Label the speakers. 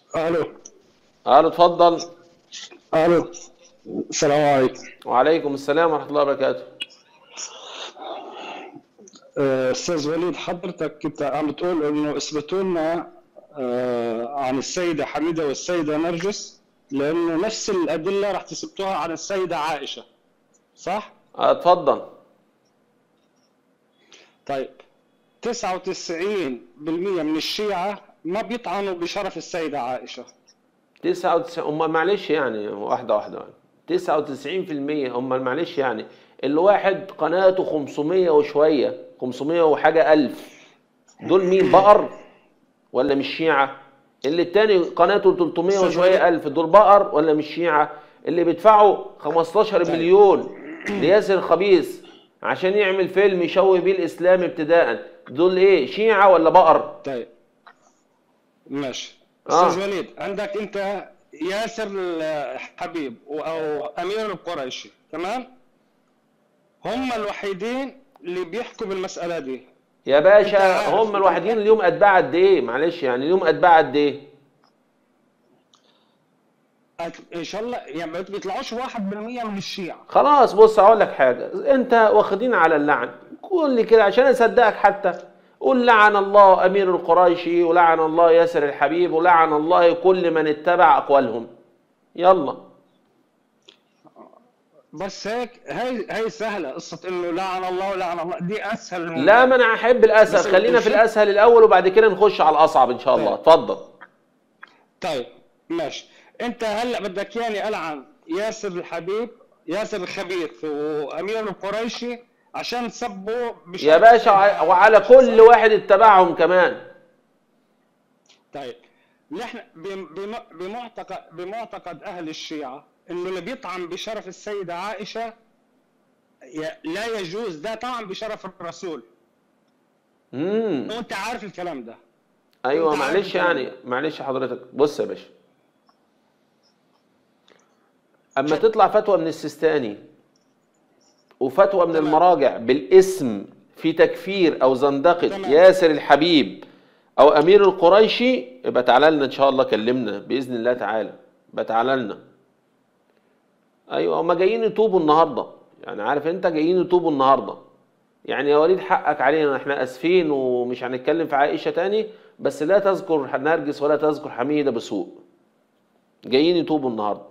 Speaker 1: الو
Speaker 2: الو اتفضل
Speaker 1: الو السلام عليكم
Speaker 2: وعليكم السلام ورحمه الله وبركاته
Speaker 1: آه، استاذ وليد حضرتك كنت عم تقول انه اثبتوا لنا آه، عن السيده حميده والسيده نرجس لانه نفس الادله راح تثبتوها عن السيده عائشه صح؟
Speaker 2: اتفضل
Speaker 1: طيب 99% من الشيعة ما بيطعنوا بشرف السيدة عائشة
Speaker 2: 99 امال معلش يعني واحده واحده يعني 99% امال معلش يعني الواحد قناته 500 وشويه 500 وحاجه الف دول مين بقر ولا مش شيعه اللي التاني قناته 300 وشويه الف دول بقر ولا مش شيعه اللي بيدفعوا 15 مليون لياسر الخبيث عشان يعمل فيلم يشوه بيه الاسلام ابتداء دول ايه شيعه ولا بقر
Speaker 1: طيب ماشي
Speaker 2: آه.
Speaker 1: استاذ وليد عندك انت ياسر الحبيب او امير القريشي تمام هم الوحيدين اللي بيحكوا بالمساله دي
Speaker 2: يا
Speaker 1: أنت
Speaker 2: باشا
Speaker 1: عارف.
Speaker 2: هم الوحيدين اليوم اتباع قد ايه معلش يعني اليوم اتباع قد ايه
Speaker 1: ان شاء الله يعني ما بيطلعوش 1% من الشيعة
Speaker 2: خلاص بص اقول لك حاجه انت واخدين على اللعن قول لي كده عشان اصدقك حتى قول لعن الله امير القريشي ولعن الله ياسر الحبيب ولعن الله كل من اتبع اقوالهم يلا
Speaker 1: بس هيك هي هي سهله قصه انه لعن الله ولعن الله دي اسهل الموضوع.
Speaker 2: لا ما انا احب الاسهل
Speaker 1: بس
Speaker 2: خلينا في
Speaker 1: الشيء-
Speaker 2: الاسهل الاول وبعد كده نخش على الاصعب ان شاء الله
Speaker 1: طيب.
Speaker 2: اتفضل
Speaker 1: طيب ماشي انت هلا بدك ياني العن ياسر الحبيب ياسر الخبيث وامير القريشي عشان سبوا بشرف
Speaker 2: يا باشا
Speaker 1: السيدة
Speaker 2: وع- وعلى كل واحد اتبعهم كمان
Speaker 1: طيب نحن بم- بم- بمعتقد بمعتقد اهل الشيعه انه اللي بيطعن بشرف السيده عائشه ي- لا يجوز ده طعن بشرف الرسول
Speaker 2: امم
Speaker 1: وانت عارف الكلام ده
Speaker 2: ايوه
Speaker 1: أنت عارف
Speaker 2: معلش
Speaker 1: الكلام
Speaker 2: يعني معلش حضرتك بص يا باشا اما تطلع فتوى من السيستاني وفتوى من
Speaker 1: تمام.
Speaker 2: المراجع بالاسم في تكفير او زندقه
Speaker 1: تمام.
Speaker 2: ياسر الحبيب او امير القريشي يبقى تعالى لنا ان شاء الله كلمنا باذن الله تعالى يبقى تعالى لنا ايوه هما جايين يتوبوا النهارده يعني عارف انت جايين يتوبوا النهارده يعني يا وليد حقك علينا احنا اسفين ومش هنتكلم في عائشه تاني بس لا تذكر نرجس ولا تذكر حميده بسوء جايين يتوبوا النهارده